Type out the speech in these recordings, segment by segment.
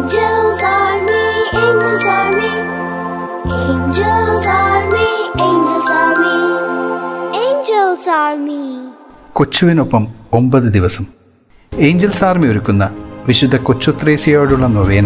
Angels army, angels army. Angels army, angels army. Angels army. കൊച്ചുവിനൊപ്പം ഒമ്പത് ദിവസം Angeles army ഒരുക്കുന്ന വിശുദ്ധ കൊച്ചുത്രേസ്യയോടുള്ള നൊവേന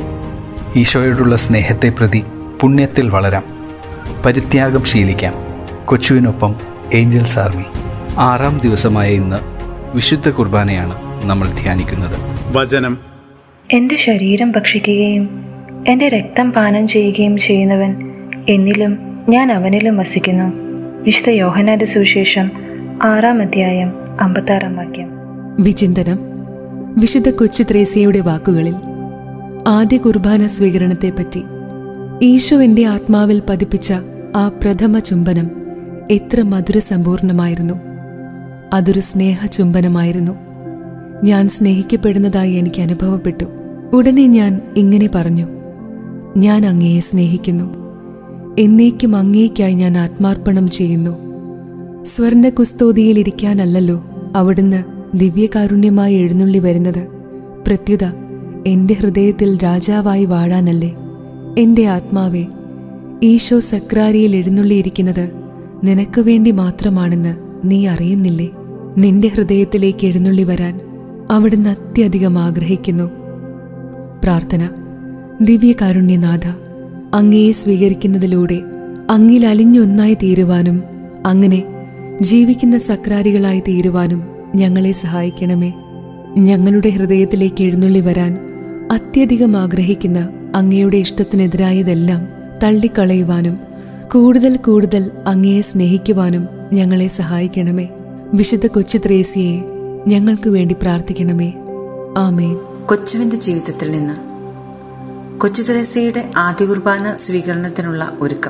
ഈശോയോടുള്ള സ്നേഹത്തെ പ്രതി പുണ്യത്തിൽ വളരാം പരിത്യാഗം ശീലിക്കാം കൊച്ചുവിനൊപ്പം ഏഞ്ചൽസ് ആർമി ആറാം ദിവസമായ ഇന്ന് വിശുദ്ധ കുർബാനയാണ് നമ്മൾ ധ്യാനിക്കുന്നത് വചനം എൻ്റെ ശരീരം ഭക്ഷിക്കുകയും എൻ്റെ രക്തം പാനം ചെയ്യുകയും ചെയ്യുന്നവൻ എന്നിലും ഞാൻ അവനിലും വസിക്കുന്നു വിശുദ്ധ യോഹനാന്റെ സുവിശേഷം ആറാം അധ്യായം അമ്പത്താറാം വാക്യം വിചിന്തനം വിശുദ്ധ കൊച്ചു ത്രേസ്യയുടെ വാക്കുകളിൽ ആദ്യ കുർബാന സ്വീകരണത്തെപ്പറ്റി ഈശോ എൻ്റെ ആത്മാവിൽ പതിപ്പിച്ച ആ പ്രഥമ ചുംബനം എത്ര മധുരസമ്പൂർണമായിരുന്നു അതൊരു സ്നേഹ ചുംബനമായിരുന്നു ഞാൻ സ്നേഹിക്കപ്പെടുന്നതായി എനിക്ക് അനുഭവപ്പെട്ടു ഉടനെ ഞാൻ ഇങ്ങനെ പറഞ്ഞു ഞാൻ അങ്ങയെ സ്നേഹിക്കുന്നു എന്നേക്കും അങ്ങേക്കായി ഞാൻ ആത്മാർപ്പണം ചെയ്യുന്നു സ്വർണ്ണ കുസ്തോതിയിൽ ഇരിക്കാനല്ലല്ലോ അവിടുന്ന് ദിവ്യകാരുണ്യമായി എഴുന്നള്ളി വരുന്നത് പ്രത്യുത എന്റെ ഹൃദയത്തിൽ രാജാവായി വാഴാനല്ലേ എന്റെ ആത്മാവെ ഈശോ സക്രാരിയിൽ എഴുന്നള്ളിയിരിക്കുന്നത് നിനക്ക് വേണ്ടി മാത്രമാണെന്ന് നീ അറിയുന്നില്ലേ നിന്റെ ഹൃദയത്തിലേക്ക് എഴുന്നള്ളി വരാൻ അവിടുന്ന് അത്യധികം ആഗ്രഹിക്കുന്നു പ്രാർത്ഥന ദിവ്യകാരുണ്യനാഥ അങ്ങയെ സ്വീകരിക്കുന്നതിലൂടെ അങ്ങിൽ അലിഞ്ഞൊന്നായി തീരുവാനും അങ്ങനെ ജീവിക്കുന്ന സക്രാരികളായി തീരുവാനും ഞങ്ങളെ സഹായിക്കണമേ ഞങ്ങളുടെ ഹൃദയത്തിലേക്ക് എഴുന്നള്ളി വരാൻ അത്യധികം ആഗ്രഹിക്കുന്ന അങ്ങയുടെ ഇഷ്ടത്തിനെതിരായതെല്ലാം തള്ളിക്കളയുവാനും കൂടുതൽ കൂടുതൽ അങ്ങയെ സ്നേഹിക്കുവാനും ഞങ്ങളെ സഹായിക്കണമേ വിശുദ്ധ കൊച്ചു ത്രേസ്യയെ ഞങ്ങൾക്ക് വേണ്ടി പ്രാർത്ഥിക്കണമേ ആമേൻ കൊച്ചുവിന്റെ ജീവിതത്തിൽ നിന്ന് കൊച്ചു തെരേസയുടെ ആദ്യ കുർബാന സ്വീകരണത്തിനുള്ള ഒരുക്കം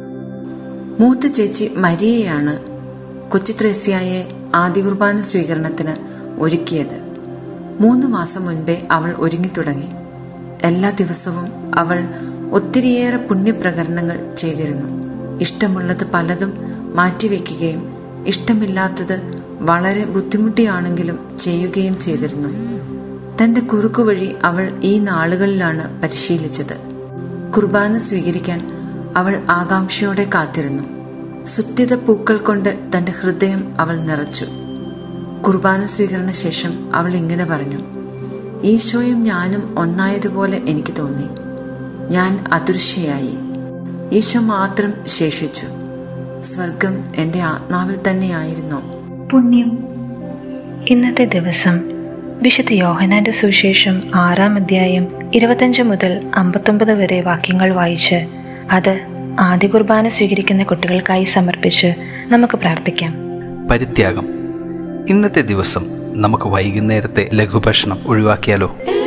മൂത്ത ചേച്ചി മരിയയാണ് കൊച്ചു ത്രേസ്യയെ ആദ്യ കുർബാന സ്വീകരണത്തിന് ഒരുക്കിയത് മൂന്ന് മാസം മുൻപേ അവൾ ഒരുങ്ങിത്തുടങ്ങി എല്ലാ ദിവസവും അവൾ ഒത്തിരിയേറെ പുണ്യപ്രകരണങ്ങൾ ചെയ്തിരുന്നു ഇഷ്ടമുള്ളത് പലതും മാറ്റിവെക്കുകയും ഇഷ്ടമില്ലാത്തത് വളരെ ബുദ്ധിമുട്ടിയാണെങ്കിലും ചെയ്യുകയും ചെയ്തിരുന്നു തന്റെ കുറുക്കുവഴി അവൾ ഈ നാളുകളിലാണ് പരിശീലിച്ചത് കുർബാന സ്വീകരിക്കാൻ അവൾ ആകാംക്ഷയോടെ കാത്തിരുന്നു സുത്യത പൂക്കൾ കൊണ്ട് തന്റെ ഹൃദയം അവൾ നിറച്ചു കുർബാന സ്വീകരണ ശേഷം അവൾ ഇങ്ങനെ പറഞ്ഞു ഈശോയും ഞാനും ഒന്നായതുപോലെ എനിക്ക് തോന്നി ഞാൻ അദൃശ്യയായി ഈശോ മാത്രം ശേഷിച്ചു സ്വർഗം എന്റെ ആത്മാവിൽ തന്നെയായിരുന്നോ പുണ്യം ഇന്നത്തെ ദിവസം വിശുദ്ധ യോഹനാന്റെ സുവിശേഷം ആറാം അധ്യായം ഇരുപത്തഞ്ച് മുതൽ അമ്പത്തൊമ്പത് വരെ വാക്യങ്ങൾ വായിച്ച് അത് ആദ്യ കുർബാന സ്വീകരിക്കുന്ന കുട്ടികൾക്കായി സമർപ്പിച്ച് നമുക്ക് പ്രാർത്ഥിക്കാം പരിത്യാഗം ഇന്നത്തെ ദിവസം നമുക്ക് വൈകുന്നേരത്തെ ലഘുഭക്ഷണം ഒഴിവാക്കിയാലോ Angels